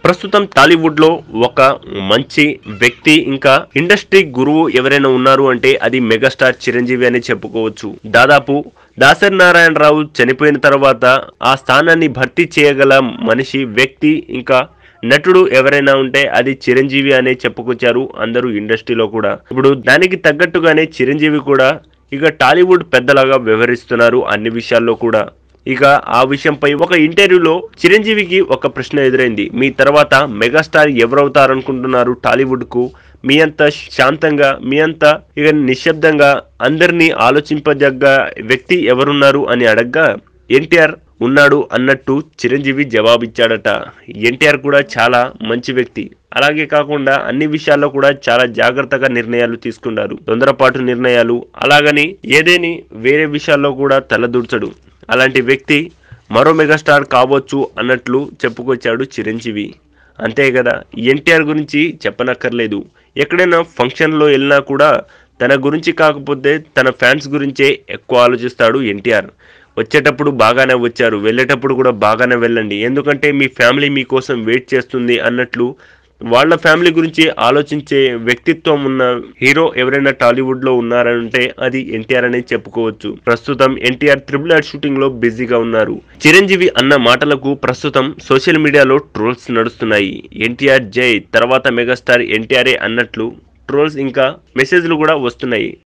ప్రస్తుతం టాలీవుడ్ లో ఒక మంచి వ్యక్తి ఇంకా ఇండస్ట్రీ గురువు ఎవరైనా ఉన్నారు అంటే అది మెగాస్టార్ చిరంజీవి అని చెప్పుకోవచ్చు దాదాపు దాసరి నారాయణరావు చనిపోయిన తర్వాత ఆ స్థానాన్ని భర్తీ చేయగల మనిషి వ్యక్తి ఇంకా నటుడు ఎవరైనా ఉంటే అది చిరంజీవి అనే చెప్పుకొచ్చారు అందరూ ఇండస్ట్రీలో కూడా ఇప్పుడు దానికి తగ్గట్టుగానే చిరంజీవి కూడా ఇక టాలీవుడ్ పెద్దలాగా వ్యవహరిస్తున్నారు అన్ని విషయాల్లో కూడా ఇక ఆ విషయంపై ఒక ఇంటర్వ్యూలో చిరంజీవికి ఒక ప్రశ్న ఎదురైంది మీ తర్వాత మెగాస్టార్ ఎవరవుతారనుకుంటున్నారు టాలీవుడ్ కు మీ అంత శాంతంగా మీ అంత ఇక నిశ్శబ్దంగా అందరినీ ఆలోచింపదగ్గ వ్యక్తి ఎవరున్నారు అని అడగ్గా ఎన్టీఆర్ ఉన్నాడు అన్నట్టు చిరంజీవి జవాబిచ్చాడట ఎన్టీఆర్ కూడా చాలా మంచి వ్యక్తి అలాగే కాకుండా అన్ని విషయాల్లో కూడా చాలా జాగ్రత్తగా నిర్ణయాలు తీసుకున్నారు తొందరపాటు నిర్ణయాలు అలాగని ఏదేని వేరే విషయాల్లో కూడా తలదూర్చడు అలాంటి వ్యక్తి మరో మెగాస్టార్ కావచ్చు అన్నట్లు చెప్పుకొచ్చాడు చిరంజీవి అంతే కదా ఎన్టీఆర్ గురించి చెప్పనక్కర్లేదు ఎక్కడైనా ఫంక్షన్లో వెళ్ళినా కూడా తన గురించి కాకపోతే తన ఫ్యాన్స్ గురించే ఎక్కువ ఆలోచిస్తాడు ఎన్టీఆర్ వచ్చేటప్పుడు బాగానే వచ్చారు వెళ్ళేటప్పుడు కూడా బాగానే వెళ్ళండి ఎందుకంటే మీ ఫ్యామిలీ మీకోసం వెయిట్ చేస్తుంది అన్నట్లు వాళ్ళ ఫ్యామిలీ గురించి ఆలోచించే వ్యక్తిత్వం ఉన్న హీరో ఎవరైనా టాలీవుడ్ లో ఉన్నారంటే అది ఎన్టీఆర్ అనే చెప్పుకోవచ్చు ప్రస్తుతం ఎన్టీఆర్ త్రిబుల్ ఆర్ షూటింగ్ లో బిజీగా ఉన్నారు చిరంజీవి అన్న మాటలకు ప్రస్తుతం సోషల్ మీడియాలో ట్రోల్స్ నడుస్తున్నాయి ఎన్టీఆర్ జై తర్వాత మెగాస్టార్ ఎన్టీఆర్ఏ అన్నట్లు ట్రోల్స్ ఇంకా మెసేజ్లు కూడా వస్తున్నాయి